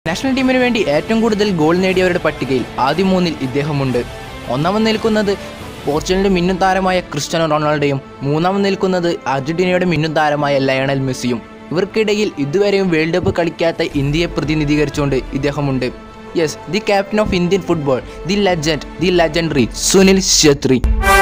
national ടീമിന് വേണ്ടി ഏറ്റവും കൂടുതൽ ഗോൾ നേടിയവരുടെ പട്ടികയിൽ ആദ്യ മൂന്നിൽ ഇദ്ദേഹമുണ്ട് ഒന്നാമത് നിൽക്കുന്നത് പോർച്ചുഗലിന്റെ മിന്നും താരമായ ക്രിസ്ത്യാനോ റൊണാൾഡോയും മൂന്നാമത് നിൽക്കുന്നത് അർജന്റീനയുടെ മിന്നും താരമായ ലയണൽ മെസ്സിയും ഇവർക്കിടയിൽ ഇതുവരെയും വേൾഡ് കപ്പ് കളിക്കാത്ത ഇന്ത്യയെ പ്രതിനിധീകരിച്ചുകൊണ്ട് ഇദ്ദേഹമുണ്ട് yes the captain of Indian football the legend the legendary Sunil Chhetri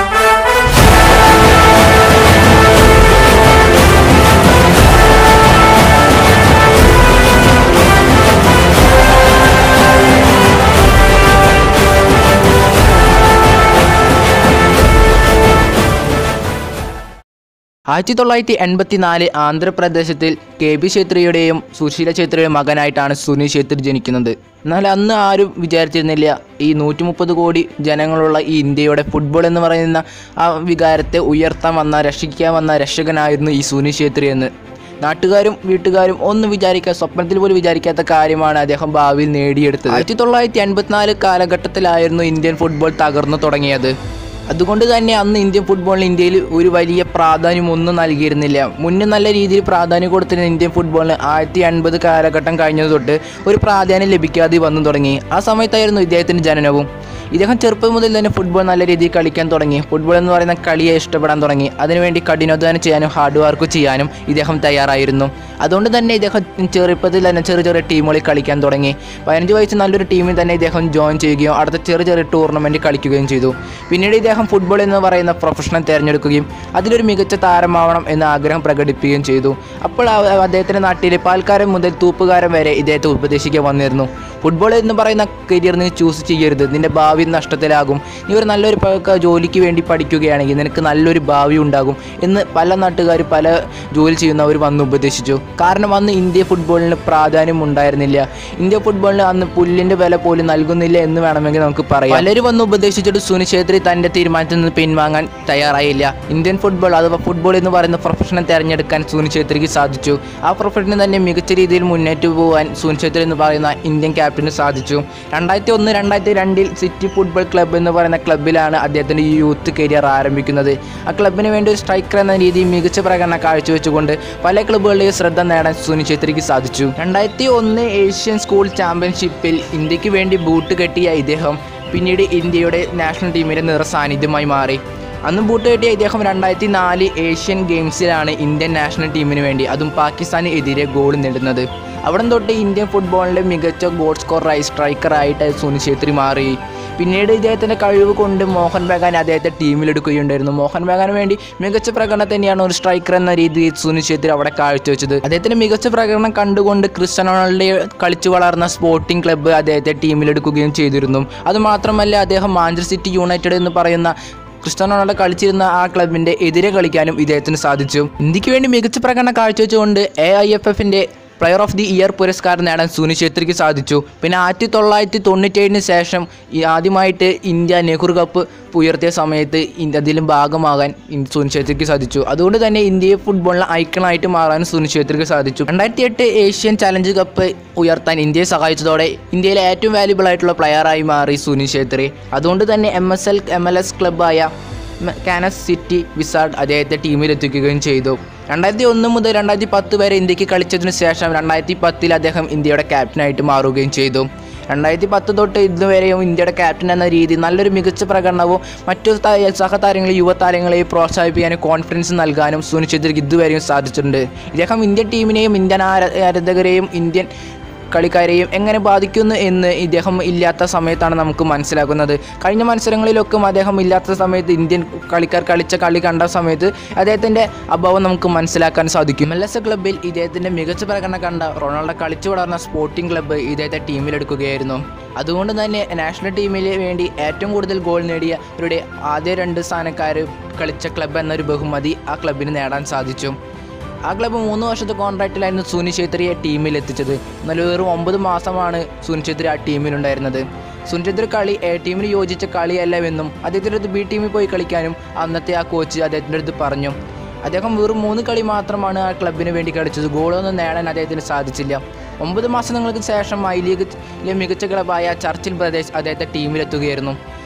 ആയിരത്തി തൊള്ളായിരത്തി എൺപത്തി നാല് ആന്ധ്രാപ്രദേശത്തിൽ കെ പി ഛേത്രിയുടെയും സുശീല ഛേത്രിയുടെയും മകനായിട്ടാണ് സുനിൽ ഛേത്രി ജനിക്കുന്നത് എന്നാൽ അന്ന് ആരും വിചാരിച്ചിരുന്നില്ല ഈ നൂറ്റി മുപ്പത് കോടി ജനങ്ങളുള്ള ഈ ഇന്ത്യയുടെ ഫുട്ബോൾ എന്ന് പറയുന്ന ആ വികാരത്തെ ഉയർത്താൻ വന്ന രക്ഷിക്കാൻ വന്ന രക്ഷകനായിരുന്നു ഈ സുനിൽ ഛേത്രി എന്ന് നാട്ടുകാരും വീട്ടുകാരും ഒന്നും വിചാരിക്കാൻ സ്വപ്നത്തിൽ പോലും വിചാരിക്കാത്ത കാര്യമാണ് അദ്ദേഹം ഭാവിയിൽ നേടിയെടുത്തത് ആയിരത്തി തൊള്ളായിരത്തി എൺപത്തിനാല് കാലഘട്ടത്തിലായിരുന്നു ഇന്ത്യൻ ഫുട്ബോൾ തകർന്നു തുടങ്ങിയത് അതുകൊണ്ട് തന്നെ അന്ന് ഇന്ത്യൻ ഫുട്ബോളിന് ഇന്ത്യയിൽ ഒരു വലിയ പ്രാധാന്യം ഒന്നും നൽകിയിരുന്നില്ല മുന്നേ നല്ല രീതിയിൽ പ്രാധാന്യം കൊടുത്തിരുന്ന ഇന്ത്യൻ ഫുട്ബോളിന് ആയിരത്തി എൺപത് കാലഘട്ടം കഴിഞ്ഞത് തൊട്ട് ഒരു പ്രാധാന്യം ലഭിക്കാതെ വന്നു തുടങ്ങി ആ സമയത്തായിരുന്നു ഇദ്ദേഹത്തിൻ്റെ ജനനവും ഇദ്ദേഹം ചെറുപ്പം മുതൽ തന്നെ ഫുട്ബോൾ നല്ല രീതിയിൽ കളിക്കാൻ തുടങ്ങി ഫുട്ബോൾ എന്ന് പറയുന്ന കളിയെ ഇഷ്ടപ്പെടാൻ തുടങ്ങി അതിനുവേണ്ടി കഠിനാധ്വാനം ചെയ്യാനും ഹാർഡ് വർക്ക് ചെയ്യാനും ഇദ്ദേഹം തയ്യാറായിരുന്നു അതുകൊണ്ട് തന്നെ ഇദ്ദേഹം ചെറുപ്പത്തിൽ തന്നെ ചെറിയ ചെറിയ ടീമുകളിൽ കളിക്കാൻ തുടങ്ങി പതിനഞ്ച് വയസ്സ് നല്ലൊരു ടീമിൽ തന്നെ ഇദ്ദേഹം ജോയിൻ ചെയ്യുകയും അടുത്ത ചെറിയ ചെറിയ ടൂർണമെൻറ്റ് കളിക്കുകയും ചെയ്തു പിന്നീട് ഇദ്ദേഹം ഫുട്ബോൾ എന്ന് പറയുന്ന പ്രൊഫഷണൽ തിരഞ്ഞെടുക്കുകയും അതിലൊരു മികച്ച താരമാവണം എന്ന ആഗ്രഹം പ്രകടിപ്പിക്കുകയും ചെയ്തു അപ്പോൾ ആ- അദ്ദേഹത്തിൻ്റെ നാട്ടിലെ പാൽക്കാരൻ മുതൽ തൂപ്പുകാരൻ വരെ ഇദ്ദേഹത്തെ ഉപദേശിക്കാൻ വന്നിരുന്നു ഫുട്ബോൾ എന്ന് പറയുന്ന കരിയർ നീ ചൂസ് ചെയ്യരുത് നിന്റെ ഭാവി നഷ്ടത്തിലാകും നീ ഒരു നല്ലൊരു പ- ജോലിക്ക് വേണ്ടി പഠിക്കുകയാണെങ്കിൽ നിനക്ക് നല്ലൊരു ഭാവി ഉണ്ടാകും എന്ന് പല നാട്ടുകാർ പല ജോലി ചെയ്യുന്നവർ വന്ന് ഉപദേശിച്ചു കാരണം അന്ന് ഇന്ത്യ ഫുട്ബോളിന് പ്രാധാന്യം ഉണ്ടായിരുന്നില്ല ഇന്ത്യ ഫുട്ബോളിന് അന്ന് പുല്ലിൻ്റെ വില പോലും നൽകുന്നില്ല എന്ന് വേണമെങ്കിൽ നമുക്ക് പറയാം പലരും വന്ന് ഉപദേശിച്ചിട്ട് സുനി ഛേത്രി തൻ്റെ തീരുമാനത്തിൽ നിന്ന് പിൻവാങ്ങാൻ തയ്യാറായില്ല ഇന്ത്യൻ ഫുട്ബോൾ അഥവാ ഫുട്ബോൾ എന്ന് പറയുന്ന പ്രൊഫഷണൽ തിരഞ്ഞെടുക്കാൻ സുനി ഛേത്രിക്ക് സാധിച്ചു ആ പ്രൊഫഷനിൽ തന്നെ മികച്ച രീതിയിൽ മുന്നേറ്റ് പോകാൻ സുനി ഛേത്രി എന്ന് പറയുന്ന ഇന്ത്യൻ ക്യാപ്റ്റന് സാധിച്ചു രണ്ടായിരത്തി ഒന്ന് രണ്ടായിരത്തി രണ്ടിൽ സിറ്റി ഫുട്ബോൾ ക്ലബ്ബ് എന്ന് പറയുന്ന ക്ലബ്ബിലാണ് അദ്ദേഹത്തിൻ്റെ ഈ യൂത്ത് കരിയർ ആരംഭിക്കുന്നത് ആ ക്ലബിന് വേണ്ടി ഒരു സ്ട്രൈക്കർ എന്ന രീതിയിൽ മികച്ച പ്രകടനം കാഴ്ചവെച്ചുകൊണ്ട് പല ക്ലബ്ബുകളുടെയും ശ്രദ്ധ നേടാൻ സുനി ഛേത്രിക്ക് സാധിച്ചു രണ്ടായിരത്തി ഒന്ന് ഏഷ്യൻ സ്കൂൾ ചാമ്പ്യൻഷിപ്പിൽ ഇന്ത്യക്ക് വേണ്ടി ബൂട്ട് കെട്ടിയ ഇദ്ദേഹം പിന്നീട് ഇന്ത്യയുടെ നാഷണൽ ടീമിൻ്റെ നിറ സാന്നിധ്യമായി മാറി അന്ന് ബൂട്ട് കെട്ടിയ ഇദ്ദേഹം രണ്ടായിരത്തി നാല് ഏഷ്യൻ ഗെയിംസിലാണ് ഇന്ത്യൻ നാഷണൽ ടീമിന് വേണ്ടി അതും പാകിസ്ഥാന് എതിരെ ഗോൾ നേടുന്നത് അവിടെ തൊട്ട് ഇന്ത്യൻ ഫുട്ബോളിലെ മികച്ച ഗോൾ സ്കോറായി സ്ട്രൈക്കറായിട്ട് സുനിൽ ഛേത്രി മാറി പിന്നീട് ഇദ്ദേഹത്തിൻ്റെ കഴിവ് കൊണ്ട് മോഹൻ ബഗാൻ അദ്ദേഹത്തെ ടീമിലെടുക്കുകയുണ്ടായിരുന്നു മോഹൻ ബഗാന് വേണ്ടി മികച്ച പ്രകടനം തന്നെയാണ് ഒരു സ്ട്രൈക്കർ എന്ന രീതിയിൽ സുനിൽ ഛേത്രി അവിടെ കാഴ്ചവെച്ചത് അദ്ദേഹത്തിൻ്റെ മികച്ച പ്രകടനം കണ്ടുകൊണ്ട് ക്രിസ്ത്യനോ റൊണാൾഡോ കളിച്ചു വളർന്ന സ്പോർട്ടിംഗ് ക്ലബ്ബ് അദ്ദേഹത്തെ ടീമിലെടുക്കുകയും ചെയ്തിരുന്നു അതുമാത്രമല്ല അദ്ദേഹം മാഞ്ചസ്റ്റർ സിറ്റി യുണൈറ്റഡ് എന്ന് പറയുന്ന ക്രിസ്ത്യാനോ റൊണാൾഡോ കളിച്ചിരുന്ന ആ ക്ലബിന്റെ എതിരെ കളിക്കാനും ഇദ്ദേഹത്തിന് സാധിച്ചു ഇന്ത്യക്ക് വേണ്ടി മികച്ച പ്രകടനം കാഴ്ചവെച്ചുകൊണ്ട് എ ഐ എഫ് എഫിന്റെ പ്ലെയർ ഓഫ് ദി ഇയർ പുരസ്കാരം നേടാൻ സുനി ഛേത്രിക്ക് സാധിച്ചു പിന്നെ ആയിരത്തി തൊള്ളായിരത്തി തൊണ്ണൂറ്റേഴിന് ശേഷം ഈ ആദ്യമായിട്ട് ഇന്ത്യ നെഹ്റു കപ്പ് ഉയർത്തിയ സമയത്ത് ഇന്ത്യ അതിലും ഭാഗമാകാൻ ഇൻ- സുനി ഛേത്രിക്ക് സാധിച്ചു അതുകൊണ്ട് തന്നെ ഇന്ത്യയെ ഫുട്ബോളിലെ ഐക്കണായിട്ട് മാറാൻ സുനി ഛേത്രിക്ക് സാധിച്ചു രണ്ടായിരത്തി എട്ട് ഏഷ്യൻ ചലഞ്ച് കപ്പ് ഉയർത്താൻ ഇന്ത്യയെ സഹായിച്ചതോടെ ഇന്ത്യയിലെ ഏറ്റവും വാല്യുബിൾ ആയിട്ടുള്ള പ്ലെയറായി മാറി സുനി ഛേത്രി അതുകൊണ്ട് തന്നെ M S L M L S ക്ലബ്ബായ മ- കാനസ് സിറ്റി വിസാർഡ് അദ്ദേഹത്തെ ടീമിലെത്തിക്കുകയും ചെയ്തു രണ്ടായിരത്തി ഒന്ന് മുതൽ രണ്ടായിരത്തി പത്ത് വരെ ഇന്ത്യക്ക് കളിച്ചതിനു ശേഷം രണ്ടായിരത്തി പത്തിൽ അദ്ദേഹം ഇന്ത്യയുടെ ക്യാപ്റ്റനായിട്ട് മാറുകയും ചെയ്തു രണ്ടായിരത്തി പത്ത് തൊട്ട് ഇതുവരെയും ഇന്ത്യയുടെ ക്യാപ്റ്റൻ എന്ന രീതി നല്ലൊരു മികച്ച പ്രകടനവും മറ്റു ത- സഹതാരങ്ങളെ യുവതാരങ്ങളെയും പ്രോത്സാഹിപ്പിക്കാനും കോൺഫിഡൻസ് നൽകാനും സുനിൽ ഛേത്രിക്ക് ഇതുവരെയും സാധിച്ചിട്ടുണ്ട് ഇദ്ദേഹം ഇന്ത്യൻ ടീമിനെയും ഇന്ത്യൻ ആര- ആരാധകരെയും ഇന്ത്യൻ കളിക്കാരെയും എങ്ങനെ ബാധിക്കുന്നു എന്ന് ഇദ്ദേഹം ഇല്ലാത്ത സമയത്താണ് നമുക്ക് മനസ്സിലാക്കുന്നത് കഴിഞ്ഞ മത്സരങ്ങളിലൊക്കെ അദ്ദേഹം ഇല്ലാത്ത സമയത്ത് ഇന്ത്യൻ കളിക്കാർ കളിച്ച കളി കണ്ട സമയത്ത് അദ്ദേഹത്തിൻ്റെ അഭാവം നമുക്ക് മനസ്സിലാക്കാൻ സാധിക്കും എൽ എസ് ക്ലബ്ബിൽ ഇദ്ദേഹത്തിൻ്റെ മികച്ച പ്രകടനം കണ്ട റൊണാൾഡോ കളിച്ചു വളർന്ന സ്പോർട്ടിംഗ് ക്ലബ്ബ് ഇദ്ദേഹത്തെ ടീമിലെടുക്കുകയായിരുന്നു അതുകൊണ്ട് തന്നെ നാഷണൽ ടീമിന് വേണ്ടി ഏറ്റവും കൂടുതൽ ഗോൾ നേടിയവരുടെ ആദ്യ രണ്ട് സ്ഥാനക്കാർ കളിച്ച ക്ലബ്ബ് എന്നൊരു ബഹുമതി ആ ക്ലബിന് നേടാൻ സാധിച്ചു ആ ക്ലബ്ബ് മൂന്ന് വർഷത്തെ കോൺട്രാക്റ്റിലായിരുന്നു സുനി ഛേത്രിയെ ടീമിൽ എത്തിച്ചത് എന്നാൽ വെറും ഒമ്പത് മാസമാണ് സുനി ഛേത്രി ആ ടീമിലുണ്ടായിരുന്നത് സുനി ഛേത്രി കളി എ ടീമിന് യോജിച്ച കളിയല്ലെന്നും അദ്ദേഹത്തിൻ്റെ അടുത്ത് ബി ടീമിൽ പോയി കളിക്കാനും അന്നത്തെ ആ കോച്ച് അദ്ദേഹത്തിൻ്റെ അടുത്ത് പറഞ്ഞു അദ്ദേഹം വെറും മൂന്ന് കളി മാത്രമാണ് ആ ക്ലബിന് വേണ്ടി കളിച്ചത് ഗോളൊന്നും നേടാൻ അദ്ദേഹത്തിന് സാധിച്ചില്ല ഒമ്പത് മാസങ്ങൾക്ക് ശേഷം ഐ ലീഗിലെ മികച്ച ക്ലബായ ചർച്ചിൽ ബ്രദേഴ്സ് അദ്ദേഹത്തെ ടീമിലെത്തുകയായിരുന്നു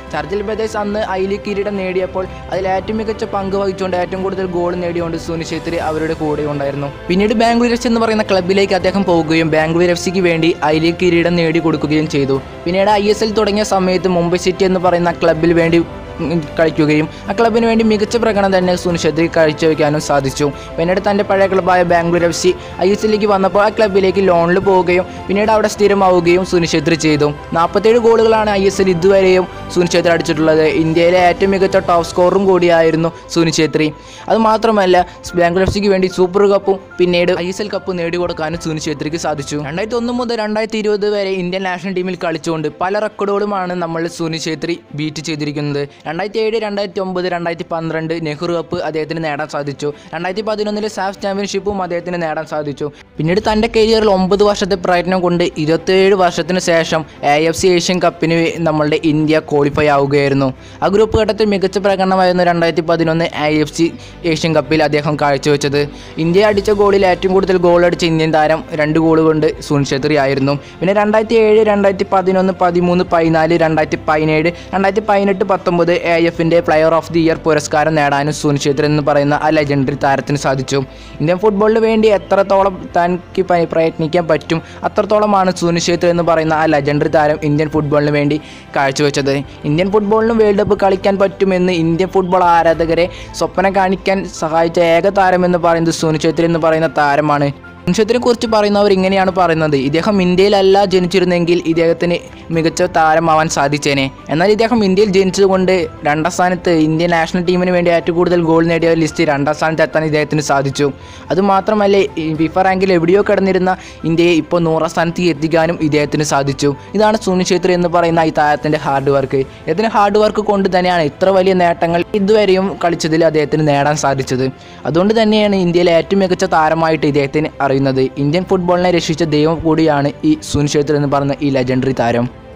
ചർജിൽ ബ്രദേഴ്സ് അന്ന് ഐ ലീഗ് കിരീടം നേടിയപ്പോൾ അതിൽ ഏറ്റവും മികച്ച പങ്ക് വഹിച്ചുകൊണ്ട് ഏറ്റവും കൂടുതൽ ഗോൾ നേടിയുകൊണ്ട് സുനിൽ ഛേത്രി അവരുടെ കൂടെ ഉണ്ടായിരുന്നു പിന്നീട് ബാംഗ്ലൂർ എഫ് സി എന്ന് പറയുന്ന ക്ലബിലേക്ക് അദ്ദേഹം പോവുകയും ബാംഗ്ലൂർ എഫ് സിക്ക് വേണ്ടി ഐ ലീഗ് കിരീടം നേടിക്കൊടുക്കുകയും ചെയ്തു പിന്നീട് ഐ എസ് എൽ തുടങ്ങിയ സമയത്ത് മുംബൈ സിറ്റി എന്ന് പറയുന്ന ക്ലബിൽ വേണ്ടി ഉം, കളിക്കുകയും ആ ക്ലബിന് വേണ്ടി മികച്ച പ്രകടനം തന്നെ സുനിൽ ഛേത്രി കാഴ്ചവെക്കാനും സാധിച്ചു പിന്നീട് തൻ്റെ പഴയ ക്ലബ്ബായ Bangalore F C I S എല്ലിലേക്ക് വന്നപ്പോൾ ആ ക്ലബിലേക്ക് ലോണിൽ പോവുകയും പിന്നീട് അവിടെ സ്ഥിരമാവുകയും സുനിൽ ഛേത്രി ചെയ്തു നാൽപ്പത്തേഴ് ഗോളുകളാണ് ഐ എസ് എൽ ഇതുവരെയും സുനിൽ ഛേത്രി അടിച്ചിട്ടുള്ളത് ഇന്ത്യയിലെ ഏറ്റവും മികച്ച ടോപ്പ് സ്കോറും കൂടിയായിരുന്നു സുനിൽ ഛേത്രി അതുമാത്രമല്ല ബാംഗ്ലൂർ എഫ് സിക്ക് വേണ്ടി സൂപ്പർ കപ്പും പിന്നീട് ഐ എസ് എൽ കപ്പ് നേടിക്കൊടുക്കാനും സുനിൽ ഛേത്രിക്ക് സാധിച്ചു രണ്ടായിരത്തി ഒന്ന് മുതൽ രണ്ടായിരത്തി ഇരുപത് വരെ ഇന്ത്യൻ നാഷണൽ ടീമിൽ കളിച്ചുകൊണ്ട് പല റെക്കോർഡുകളുമാണ് നമ്മൾ സുനിൽ ഛേത്രി ബീറ്റ് ചെയ്തിരിക്കുന്നത് രണ്ടായിരത്തി ഏഴ് രണ്ടായിരത്തി ഒമ്പത് രണ്ടായിരത്തി പന്ത്രണ്ട് നെഹ്റു കപ്പ് അദ്ദേഹത്തിന് നേടാൻ സാധിച്ചു രണ്ടായിരത്തി പതിനൊന്നിലെ സാഫ് ചാമ്പ്യൻഷിപ്പും അദ്ദേഹത്തിന് നേടാൻ സാധിച്ചു പിന്നീട് തൻ്റെ കരിയറിൽ ഒമ്പത് വർഷത്തെ പ്രയത്നം കൊണ്ട് ഇരുപത്തിയേഴ് വർഷത്തിന് ശേഷം എ എഫ് സി ഏഷ്യൻ കപ്പിന് വേ- നമ്മളുടെ ഇന്ത്യ ക്വാളിഫൈ ആവുകയായിരുന്നു ആ ഗ്രൂപ്പ് ഘട്ടത്തിൽ മികച്ച പ്രകടനമായിരുന്നു രണ്ടായിരത്തി പതിനൊന്ന് ഐ എഫ് സി ഏഷ്യൻ കപ്പിൽ അദ്ദേഹം കാഴ്ചവെച്ചത് ഇന്ത്യ അടിച്ച ഗോളിൽ ഏറ്റവും കൂടുതൽ ഗോൾ അടിച്ച ഇന്ത്യൻ താരം രണ്ട് ഗോൾ കൊണ്ട് സുനിൽ ഛേത്രി ആയിരുന്നു പിന്നെ രണ്ടായിരത്തി ഏഴ് രണ്ടായിരത്തി പതിനൊന്ന് പതിമൂന്ന് പതിനാല് രണ്ടായിരത്തി പതിനേഴ് രണ്ടായിരത്തി പതിനെട്ട് പത്തൊമ്പത് എ എഫിൻ്റെ പ്ലെയർ ഓഫ് ദി ഇയർ പുരസ്കാരം നേടാനും സുനിൽ ഛേത്രി എന്ന് പറയുന്ന ആ ലെജൻഡറി താരത്തിന് സാധിച്ചു ഇന്ത്യൻ ഫുട്ബോളിന് വേണ്ടി എത്രത്തോളം തനിക്ക് പ- പ്രയത്നിക്കാൻ പറ്റും അത്രത്തോളമാണ് സുനിൽ ഛേത്രി എന്ന് പറയുന്ന ആ ലെജൻഡറി താരം ഇന്ത്യൻ ഫുട്ബോളിന് വേണ്ടി കാഴ്ചവെച്ചത് ഇന്ത്യൻ ഫുട്ബോളിനും വേൾഡ് കപ്പ് കളിക്കാൻ പറ്റുമെന്ന് ഇന്ത്യൻ ഫുട്ബോൾ ആരാധകരെ സ്വപ്നം കാണിക്കാൻ സഹായിച്ച ഏക താരം എന്ന് പറയുന്നത് സുനിൽ ഛേത്രി എന്ന് പറയുന്ന താരമാണ് സുനിൽ കുറിച്ച് പറയുന്നവർ ഇങ്ങനെയാണ് പറയുന്നത് ഇദ്ദേഹം ഇന്ത്യയിലല്ല ജനിച്ചിരുന്നെങ്കിൽ ഇദ്ദേഹത്തിന് മികച്ച താരമാവാൻ സാധിച്ചേനെ എന്നാൽ ഇദ്ദേഹം ഇന്ത്യയിൽ ജനിച്ചതുകൊണ്ട് രണ്ടാം സ്ഥാനത്ത് ഇന്ത്യൻ നാഷണൽ ടീമിന് വേണ്ടി ഏറ്റവും കൂടുതൽ ഗോൾ നേടിയ ലിസ്റ്റ് രണ്ടാം സ്ഥാനത്ത് എത്താൻ ഇദ്ദേഹത്തിന് സാധിച്ചു അതുമാത്രമല്ല ഈ ഫിഫ റാങ്കിൽ എവിടെയോ കിടന്നിരുന്ന ഇന്ത്യയെ ഇപ്പോൾ നൂറാം സ്ഥാനത്തേക്ക് എത്തിക്കാനും ഇദ്ദേഹത്തിന് സാധിച്ചു ഇതാണ് സുനിൽ ഛേത്രി എന്ന് പറയുന്ന ഈ താരത്തിൻ്റെ ഹാർഡ് വർക്ക് ഇതിന് ഹാർഡ് വർക്ക് കൊണ്ട് തന്നെയാണ് ഇത്ര വലിയ നേട്ടങ്ങൾ ഇതുവരെയും കളിച്ചതിൽ അദ്ദേഹത്തിന് നേടാൻ സാധിച്ചത് അതുകൊണ്ട് തന്നെയാണ് ഇന്ത്യയിലെ ഏറ്റവും മികച്ച താരമായിട്ട് ഇദ്ദേഹത്തിന് അറിയുന്നത് ഇന്ത്യൻ ഫുട്ബോളിനെ രക്ഷിച്ച ദൈവം കൂടിയാണ് ഈ സുനിൽ ഛേത്രി എന്ന് പറയുന്ന ഈ ലെജൻഡറി താരം